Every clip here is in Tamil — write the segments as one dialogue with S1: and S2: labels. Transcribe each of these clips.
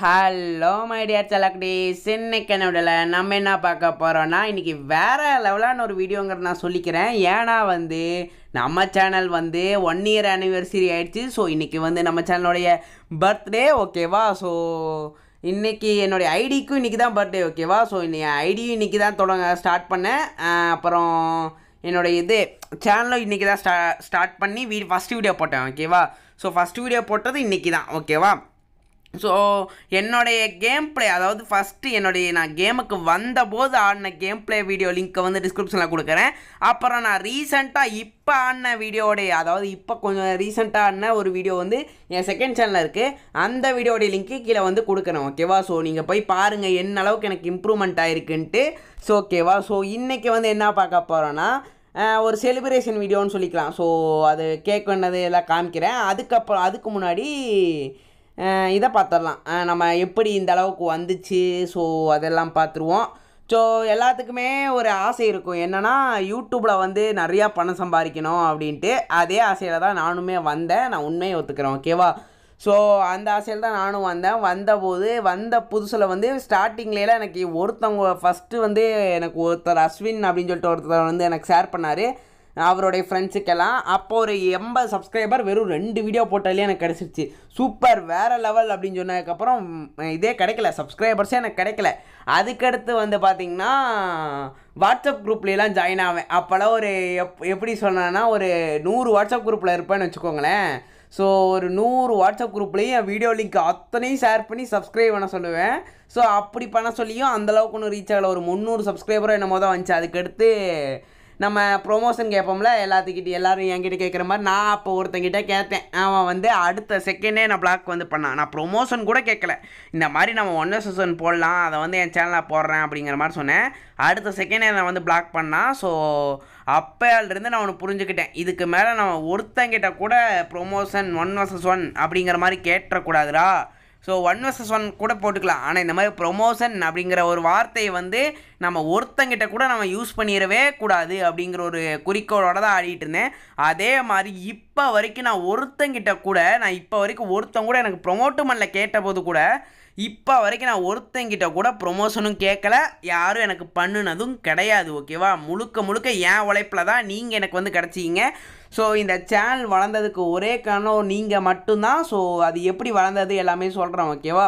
S1: ஹலோ மை டியர் செலக்டீஸ் இன்னைக்கு என்னோடல நம்ம என்ன பார்க்க போகிறோன்னா இன்றைக்கி வேறு லெவலான ஒரு வீடியோங்கிறத நான் சொல்லிக்கிறேன் ஏன்னா வந்து நம்ம சேனல் வந்து ஒன் இயர் ஆனிவர்சரி ஆயிடுச்சு ஸோ இன்றைக்கி வந்து நம்ம சேனலுடைய பர்த்டே ஓகேவா ஸோ இன்றைக்கி என்னுடைய ஐடிக்கும் இன்றைக்கி தான் பர்த்டே ஓகேவா ஸோ இன்னைக்கு ஐடியும் இன்றைக்கி தான் தொடங்க ஸ்டார்ட் பண்ணேன் அஹ் அப்புறம் என்னோடய இது சேனலும் இன்றைக்கி தான் ஸ்டா ஸ்டார்ட் பண்ணி வீ ஃபஸ்ட் வீடியோ போட்டேன் ஓகேவா ஸோ ஃபஸ்ட் வீடியோ போட்டது இன்றைக்கி தான் ஓகேவா ஸோ என்னுடைய கேம் ப்ளே அதாவது ஃபஸ்ட்டு என்னுடைய நான் கேமுக்கு வந்தபோது ஆடின கேம் ப்ளே வீடியோ லிங்க்கை வந்து டிஸ்கிரிப்ஷனில் கொடுக்குறேன் அப்புறம் நான் ரீசெண்டாக இப்போ ஆடின வீடியோடைய அதாவது இப்போ கொஞ்சம் ரீசெண்டாக ஆடின ஒரு வீடியோ வந்து என் செகண்ட் சேனலில் இருக்குது அந்த வீடியோடைய லிங்க்கு கீழே வந்து கொடுக்குறேன் ஓகேவா ஸோ நீங்கள் போய் பாருங்கள் என்ன அளவுக்கு எனக்கு இம்ப்ரூவ்மெண்ட் ஆயிருக்குன்ட்டு ஸோ ஓகேவா ஸோ இன்றைக்கி வந்து என்ன பார்க்க போகிறோன்னா அஹ் ஒரு செலிப்ரேஷன் வீடியோன்னு சொல்லிக்கலாம் ஸோ அது கேக் வேண்டது எல்லாம் காமிக்கிறேன் அதுக்கப்புறம் அதுக்கு முன்னாடி அஹ் இதை பார்த்துடலாம் அஹ் நம்ம எப்படி இந்த அளவுக்கு வந்துச்சு ஸோ அதெல்லாம் பார்த்துருவோம் ஸோ எல்லாத்துக்குமே ஒரு ஆசை இருக்கும் என்னென்னா யூடியூப்பில் வந்து நிறையா பணம் சம்பாதிக்கணும் அப்படின்ட்டு அதே ஆசையில் தான் நானுமே வந்தேன் நான் உண்மையை ஒத்துக்கிறேன் ஓகேவா ஸோ அந்த ஆசையில் தான் நானும் வந்தேன் வந்தபோது வந்த புதுசில் வந்து ஸ்டார்டிங்லேலாம் எனக்கு ஒருத்தவங்க ஃபஸ்ட்டு வந்து எனக்கு ஒருத்தர் அஸ்வின் அப்படின்னு சொல்லிட்டு ஒருத்தர் வந்து எனக்கு ஷேர் பண்ணார் அவருடைய ஃப்ரெண்ட்ஸுக்கெல்லாம் அப்போ ஒரு எண்பது சப்ஸ்கிரைபர் வெறும் ரெண்டு வீடியோ போட்டாலே எனக்கு கிடச்சிருச்சு சூப்பர் வேறு லெவல் அப்படின்னு சொன்னதுக்கப்புறம் ம், இதே கிடைக்கல சப்ஸ்கிரைபர்ஸே எனக்கு கிடைக்கல அதுக்கடுத்து வந்து பார்த்திங்கன்னா வாட்ஸ்அப் குரூப்லாம் ஜாயின் ஆவேன் அப்போல்லாம் ஒரு எப் எப்படி சொன்னேன்னா ஒரு நூறு வாட்ஸ்அப் குரூப்பில் இருப்பேன்னு வச்சுக்கோங்களேன் ஸோ ஒரு நூறு வாட்ஸ்அப் குரூப்லேயும் என் வீடியோ லிங்க் அத்தனையும் ஷேர் பண்ணி சப்ஸ்கிரைப் பண்ண சொல்லுவேன் ஸோ அப்படி பண்ண சொல்லியும் அந்தளவுக்கு ஒன்றும் ரீச் ஆகலை ஒரு முந்நூறு சப்ஸ்கிரைபரோ என்னமோ தான் வந்துச்சு அதுக்கடுத்து நம்ம ப்ரொமோஷன் கேட்போம்ல எல்லாத்துக்கிட்ட எல்லாரும் என்கிட்ட கேட்குற மாதிரி நான் அப்போ ஒருத்தங்கிட்ட கேட்டேன் அவன் வந்து அடுத்த செகண்டே நான் பிளாக் வந்து பண்ணான் நான் ப்ரொமோஷன் கூட கேட்கல இந்த மாதிரி நம்ம ஒன் செஷன் போடலாம் அதை வந்து என் சேனலில் போடுறேன் அப்படிங்கிற மாதிரி சொன்னேன் அடுத்த செகண்டே நான் வந்து பிளாக் பண்ணான் ஸோ அப்போலேருந்து நான் ஒன்று புரிஞ்சுக்கிட்டேன் இதுக்கு மேலே நம்ம ஒருத்தங்கிட்ட கூட ப்ரொமோஷன் ஒன் வர்சஸ் ஒன் அப்படிங்கிற மாதிரி கேட்டுறக்கூடாதுடா ஸோ ஒன் வர்சஸ் ஒன் கூட போட்டுக்கலாம் ஆனால் இந்த மாதிரி ப்ரொமோஷன் அப்படிங்கிற ஒரு வார்த்தையை வந்து நம்ம ஒருத்தங்கிட்ட கூட நம்ம யூஸ் பண்ணிடவே கூடாது அப்படிங்கிற ஒரு குறிக்கோளோட தான் ஆடிட்டு இருந்தேன் அதே மாதிரி இப்போ வரைக்கும் நான் ஒருத்தங்கிட்ட கூட நான் இப்போ வரைக்கும் ஒருத்தன் கூட எனக்கு ப்ரொமோட்டு பண்ணல கேட்டபோது கூட இப்போ வரைக்கும் நான் ஒருத்தங்கிட்ட கூட ப்ரொமோஷனும் கேட்கல யாரும் எனக்கு பண்ணுனதும் கிடையாது ஓகேவா முழுக்க முழுக்க என் உழைப்பில் தான் நீங்கள் எனக்கு வந்து கிடச்சிங்க ஸோ இந்த சேனல் வளர்ந்ததுக்கு ஒரே காரணம் நீங்கள் மட்டும்தான் ஸோ அது எப்படி வளர்ந்தது எல்லாமே சொல்கிறேன் ஓகேவா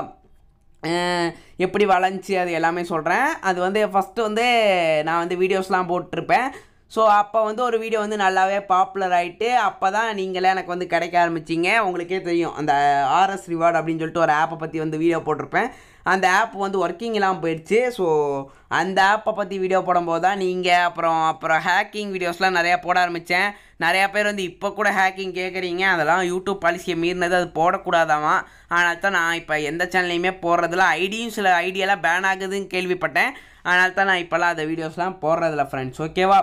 S1: அஹ் எப்படி வளர்ந்துச்சு அது எல்லாமே சொல்கிறேன் அது வந்து ஃபஸ்ட்டு வந்து நான் வந்து வீடியோஸ்லாம் போட்டிருப்பேன் ஸோ அப்போ வந்து ஒரு வீடியோ வந்து நல்லாவே பாப்புலர் ஆகிட்டு அப்போ தான் நீங்களே எனக்கு வந்து கிடைக்க ஆரம்பிச்சிங்க உங்களுக்கே தெரியும் அந்த ஆர்எஸ் ரிவார்டு அப்படின்னு சொல்லிட்டு ஒரு ஆப்பை பற்றி வந்து வீடியோ போட்டிருப்பேன் அந்த ஆப் வந்து ஒர்க்கிங் இல்லாமல் போயிடுச்சு ஸோ அந்த ஆப்பை பற்றி வீடியோ போடும்போது தான் நீங்கள் அப்புறம் அப்புறம் ஹேக்கிங் வீடியோஸ்லாம் நிறையா போட ஆரம்பித்தேன் நிறையா பேர் வந்து இப்போ கூட ஹேக்கிங் கேட்குறீங்க அதெல்லாம் யூடியூப் பாலிசியை மீறினது அது போடக்கூடாதாமா ஆனால் தான் நான் இப்போ எந்த சேனல்லையுமே போடுறதில்ல ஐடியும் சில ஐடியெல்லாம் பேன் ஆகுதுன்னு கேள்விப்பட்டேன் அதனால தான் நான் இப்போல்லாம் அந்த வீடியோஸ்லாம் போடுறதில்ல ஃப்ரெண்ட்ஸ் ஓகேவா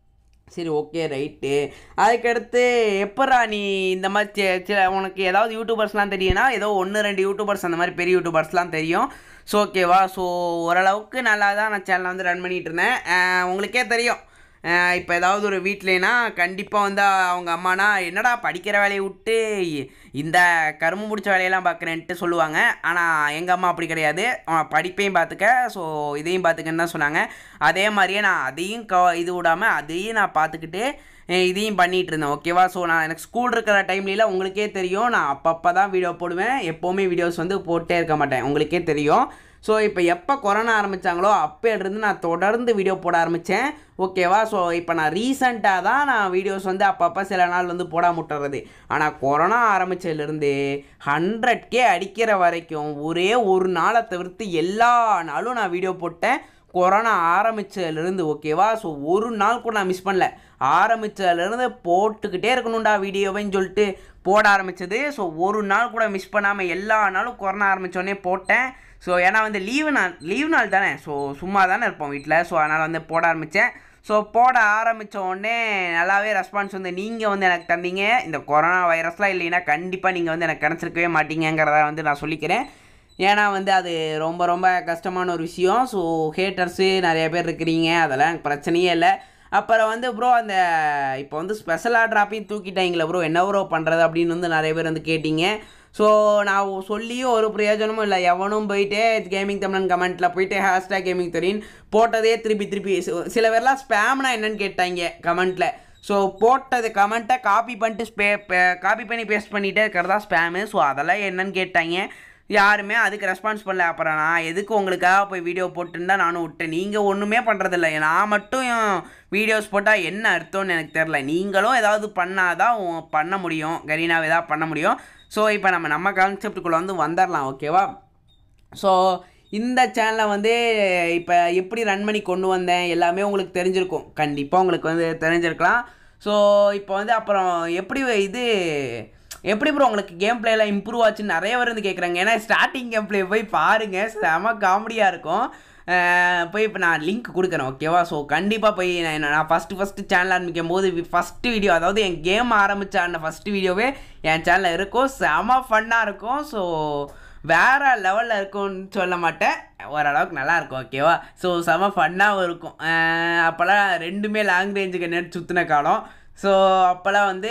S1: சரி ஓகே ரைட்டு அதுக்கடுத்து எப்பட்றா நீ இந்த மாதிரி சி- சில உனக்கு ஏதாவது யூடியூபர்ஸ்லாம் தெரியும்னா ஏதோ ஒன்று ரெண்டு யூடியூபர்ஸ் அந்த மாதிரி பெரிய யூடியூபர்ஸ்லாம் தெரியும் ஸோ ஓகேவா ஸோ ஓரளவுக்கு நல்லா தான் நான் சேனலை வந்து ரன் பண்ணிகிட்டு இருந்தேன் அஹ் உங்களுக்கே தெரியும் இப்போ ஏதாவது ஒரு வீட்லேனா கண்டிப்பாக வந்து அவங்க அம்மானா என்னடா படிக்கிற வேலையை விட்டு இந்த கரும்பு முடிச்ச வேலையெல்லாம் பார்க்குறேன்ட்டு சொல்லுவாங்க ஆனால் எங்கள் அம்மா அப்படி கிடையாது அவன் படிப்பையும் பார்த்துக்க ஸோ இதையும் பார்த்துக்கன்னு தான் சொன்னாங்க அதே மாதிரியே நான் அதையும் க இது விடாமல் அதையும் நான் பார்த்துக்கிட்டு அஹ் இதையும் பண்ணிகிட்டு இருந்தேன் ஓகேவா ஸோ நான் எனக்கு ஸ்கூல் இருக்கிற டைம்லலாம் உங்களுக்கே தெரியும் நான் அப்பப்போ தான் வீடியோ போடுவேன் எப்போவுமே வீடியோஸ் வந்து போட்டே இருக்க மாட்டேன் உங்களுக்கே தெரியும் ஸோ இப்போ எப்போ கொரோனா ஆரம்பித்தாங்களோ அப்போலேருந்து நான் தொடர்ந்து வீடியோ போட ஆரம்பித்தேன் ஓகேவா ஸோ இப்போ நான் ரீசண்டாக தான் நான் வீடியோஸ் வந்து அப்பப்போ சில நாள் வந்து போட முட்டுறது ஆனால் கொரோனா ஆரம்பித்ததுலேருந்து ஹண்ட்ரட் கே அடிக்கிற வரைக்கும் ஒரே ஒரு நாளை தவிர்த்து எல்லா நாளும் நான் வீடியோ போட்டேன் கொரோனா ஆரம்பித்ததுலேருந்து ஓகேவா ஸோ ஒரு நாள் கூட நான் மிஸ் பண்ணல ஆரம்பித்ததுலேருந்து போட்டுக்கிட்டே இருக்கணும்டா வீடியோவைன்னு சொல்லிட்டு போட ஆரம்பித்தது ஸோ ஒரு நாள் கூட மிஸ் பண்ணாமல் எல்லா நாளும் கொரோனா ஆரம்பித்தோடனே போட்டேன் ஸோ ஏன்னா வந்து லீவு நாள் லீவு நாள் தானே ஸோ சும்மா தானே இருப்போம் வீட்டில் ஸோ அதனால் வந்து போட ஆரம்பித்தேன் ஸோ போட ஆரம்பித்த உடனே நல்லாவே ரெஸ்பான்ஸ் வந்து நீங்கள் வந்து எனக்கு தந்தீங்க இந்த கொரோனா வைரஸ்லாம் இல்லைன்னா கண்டிப்பாக நீங்கள் வந்து எனக்கு கிடச்சிருக்கவே மாட்டீங்கிறத வந்து நான் சொல்லிக்கிறேன் ஏன்னா வந்து அது ரொம்ப ரொம்ப கஷ்டமான ஒரு விஷயம் ஸோ ஹேட்டர்ஸு நிறைய பேர் இருக்கிறீங்க அதெல்லாம் எனக்கு பிரச்சனையே இல்லை அப்புறம் வந்து ப்ரோ அந்த இப்போ வந்து ஸ்பெஷல் ஆர்டர் ஆப்பையும் தூக்கிட்டாங்களே ப்ரோ என்ன ப்ரோ பண்ணுறது அப்படின்னு வந்து நிறைய பேர் வந்து கேட்டிங்க ஸோ நான் சொல்லியும் ஒரு பிரயோஜனமும் இல்லை எவனும் போயிட்டு கேமிங் தமிழன் கமெண்ட்டில் போயிட்டு ஹேஷ்டாக் கேமிங் தெரியும் போட்டதே திருப்பி திருப்பி சி- சில பேர்லாம் ஸ்பேம்னா என்னன்னு கேட்டாங்க கமெண்ட்டில் ஸோ போட்டது கமெண்ட்டை காப்பி பண்ணிட்டு ஸ்பே காப்பி பண்ணி பேஸ்ட் பண்ணிகிட்டே இருக்கிறதா ஸ்பேமு ஸோ அதெல்லாம் என்னன்னு கேட்டாங்க யாருமே அதுக்கு ரெஸ்பான்ஸ் பண்ணல அப்புறம் நான் எதுக்கு உங்களுக்காக போய் வீடியோ போட்டுருந்தா நானும் விட்டேன் நீங்கள் ஒன்றுமே பண்ணுறதில்ல நான் மட்டும் வீடியோஸ் போட்டால் என்ன அர்த்தம்னு எனக்கு தெரில நீங்களும் ஏதாவது பண்ணாதான் உ- பண்ண முடியும் கரீனாவை ஏதாவது பண்ண முடியும் ஸோ இப்போ நம்ம நம்ம கான்செப்டுக்குள்ளே வந்து வந்துடலாம் ஓகேவா ஸோ இந்த சேனலை வந்து இப்போ எப்படி ரன் பண்ணி கொண்டு வந்தேன் எல்லாமே உங்களுக்கு தெரிஞ்சிருக்கும் கண்டிப்பாக உங்களுக்கு வந்து தெரிஞ்சிருக்கலாம் ஸோ இப்போ வந்து அப்புறம் எப்படி இது எப்படி ப்ரோ உங்களுக்கு கேம் பிளேலாம் இம்ப்ரூவ் ஆச்சுன்னு நிறைய பேர் வந்து கேட்குறாங்க ஏன்னா ஸ்டார்டிங் கேம் பிளே போய் பாருங்கள் செம காமெடியாக இருக்கும் அஹ் போய் இப்போ நான் லிங்க் கொடுக்குறேன் ஓகேவா ஸோ கண்டிப்பாக போய் நான் என்ன- நான் ஃபஸ்ட்டு ஃபஸ்ட்டு சேனல் ஆரம்பிக்கும் போது ஃபஸ்ட்டு வீடியோ அதாவது என் கேம் ஆரம்பித்த அந்த ஃபஸ்ட்டு வீடியோவே என் சேனலில் இருக்கும் செம ஃபன்னாக இருக்கும் ஸோ வேற லெவலில் இருக்கும்னு சொல்ல மாட்டேன் ஓரளவுக்கு நல்லா இருக்கும் ஓகேவா ஸோ செம ஃபன்னாகவும் இருக்கும் அஹ் அப்போல்லாம் ரெண்டுமே லாங் ரேஞ்சுக்கு நெட் சுற்றின காலம் ஸோ அப்போல்லாம் வந்து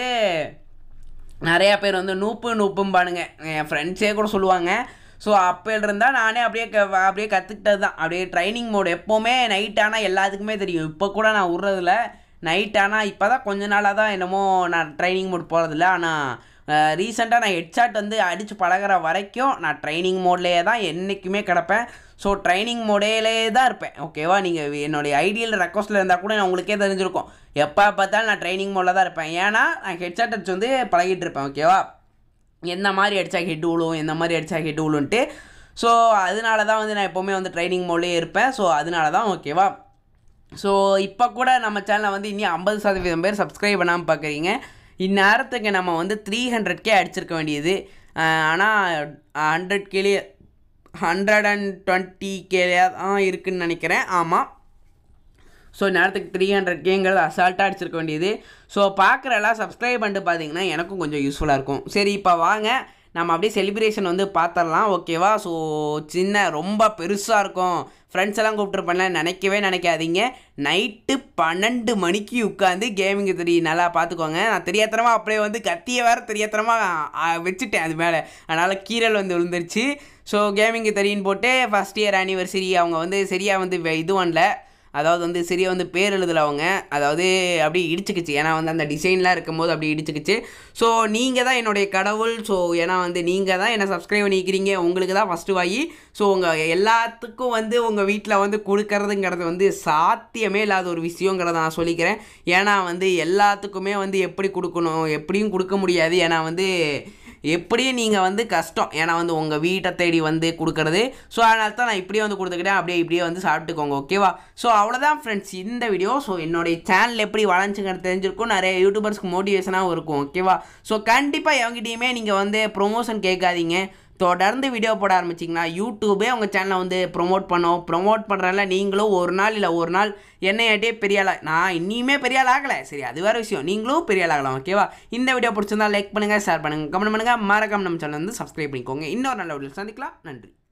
S1: நிறையா பேர் வந்து நூப்பு நூப்பும்பானுங்க என் ஃப்ரெண்ட்ஸே கூட சொல்லுவாங்க ஸோ அப்போல இருந்தால் நானே அப்படியே க அப்படியே கற்றுக்கிட்டது தான் அப்படியே ட்ரைனிங் மோடு எப்போவுமே நைட் ஆனால் எல்லாத்துக்குமே தெரியும் இப்போ கூட நான் விட்றதில்ல நைட் ஆனால் இப்போ தான் கொஞ்ச நாளாக தான் என்னமோ நான் ட்ரைனிங் மோட் போகிறதில்ல ஆனால் ரீசெண்டாக நான் ஹெட்ஷாட் வந்து அடித்து பழகுற வரைக்கும் நான் ட்ரைனிங் மோட்லேயே தான் என்றைக்குமே கிடப்பேன் ஸோ ட்ரைனிங் மோடேலே தான் இருப்பேன் ஓகேவா நீங்கள் என்னுடைய ஐடியல் ரெக்வஸ்ட்டில் இருந்தால் கூட நான் உங்களுக்கே தெரிஞ்சிருக்கும் எப்போ பார்த்தாலும் நான் ட்ரைனிங் மோடில் தான் இருப்பேன் ஏன்னா நான் ஹெட்ஷாட் அடிச்சு வந்து பழகிட்டு இருப்பேன் ஓகேவா எந்த மாதிரி அடித்தா ஹெட் விழுவும் எந்த மாதிரி அடித்தா ஹெட் விழுன்ட்டு ஸோ அதனால தான் வந்து நான் எப்போவுமே வந்து ட்ரைனிங் மோட்லேயே இருப்பேன் ஸோ அதனால தான் ஓகேவா ஸோ இப்போ கூட நம்ம சேனலில் வந்து இனி ஐம்பது சதவீதம் பேர் சப்ஸ்கிரைப் பண்ணாமல் பார்க்குறீங்க இந்நேரத்துக்கு நம்ம வந்து த்ரீ ஹண்ட்ரட் கே அடிச்சிருக்க வேண்டியது ஆனால் ஹண்ட்ரட் கேலே ஹண்ட்ரட் அண்ட் டுவெண்ட்டி கேலே தான் இருக்குன்னு நினைக்கிறேன் ஆமாம் ஸோ நேரத்துக்கு த்ரீ ஹண்ட்ரட் கேங்கிறது அசால்ட்டாக அடிச்சிருக்க வேண்டியது ஸோ பார்க்குற எல்லாம் சப்ஸ்கிரைப் பண்ணிட்டு பார்த்தீங்கன்னா எனக்கும் கொஞ்சம் யூஸ்ஃபுல்லாக இருக்கும் சரி இப்போ வாங்க நம்ம அப்படியே செலிப்ரேஷன் வந்து பார்த்துடலாம் ஓகேவா ஸோ சின்ன ரொம்ப பெருசாக இருக்கும் ஃப்ரெண்ட்ஸ் எல்லாம் கூப்பிட்டுருப்பேன்ல நினைக்கவே நினைக்காதீங்க நைட்டு பன்னெண்டு மணிக்கு உட்காந்து கேமிங் தெரிய நல்லா பார்த்துக்கோங்க நான் தெரியாத்தனமாக அப்படியே வந்து கத்தியை வேறு தெரியாத்தனமாக வச்சுட்டேன் அது மேலே அதனால் கீரல் வந்து விழுந்துருச்சு ஸோ கேமிங் தெரியும் போட்டு ஃபஸ்ட் இயர் ஆனிவர்சரி அவங்க வந்து சரியாக வந்து வே- இது பண்ணல அதாவது வந்து சரியா வந்து பேர் எழுதல அவங்க அதாவது அப்படியே இடிச்சுக்கிச்சு ஏன்னா வந்து அந்த டிசைன்லாம் இருக்கும்போது அப்படி இடிச்சுக்கிச்சு ஸோ நீங்கள் தான் என்னுடைய கடவுள் ஸோ ஏன்னா வந்து நீங்கள் தான் என்னை சப்ஸ்கிரைப் பண்ணிக்கிறீங்க உங்களுக்கு தான் ஃபஸ்ட்டு வாங்கி ஸோ உங்கள் எல்லாத்துக்கும் வந்து உங்கள் வீட்டில் வந்து கொடுக்கறதுங்கிறது வந்து சாத்தியமே இல்லாத ஒரு விஷயங்கிறத நான் சொல்லிக்கிறேன் ஏன்னா வந்து எல்லாத்துக்குமே வந்து எப்படி கொடுக்கணும் எப்படியும் கொடுக்க முடியாது ஏன்னா வந்து எப்படியும் நீங்கள் வந்து கஷ்டம் ஏன்னா வந்து உங்கள் வீட்டை தேடி வந்து கொடுக்கறது ஸோ அதனால தான் நான் இப்படியே வந்து கொடுத்துக்கிட்டேன் அப்படியே இப்படியே வந்து சாப்பிட்டுக்கோங்க ஓகேவா ஸோ அவ்வளோதான் ஃப்ரெண்ட்ஸ் இந்த வீடியோ ஸோ என்னுடைய சேனல் எப்படி வளர்ந்துங்கிறது தெரிஞ்சிருக்கும் நிறைய யூடியூபர்ஸ்க்கு மோட்டிவேஷனாகவும் இருக்கும் ஓகேவா ஸோ கண்டிப்பாக எவங்கிட்டையுமே நீங்கள் வந்து ப்ரொமோஷன் கேட்காதீங்க தொடர்ந்து வீடியோ போட ஆரம்பிச்சிங்கன்னா யூடியூபே உங்கள் சேனலை வந்து ப்ரொமோட் பண்ணோம் ப்ரொமோட் பண்ணுறதுல நீங்களும் ஒரு நாள் இல்லை ஒரு நாள் என்னையாட்டே பெரிய ஆளா நான் இன்னியுமே பெரிய ஆள் ஆகலை சரி அது வேறு விஷயம் நீங்களும் பெரிய ஆள் ஆகலாம் ஓகேவா இந்த வீடியோ பிடிச்சிருந்தா லைக் பண்ணுங்கள் ஷேர் பண்ணுங்கள் கமெண்ட் பண்ணுங்கள் மறக்காம நம்ம சேனல் வந்து சப்ஸ்கிரைப் பண்ணிக்கோங்க இன்னொரு நல்ல வீடியோ சந்திக்கலாம் நன்றி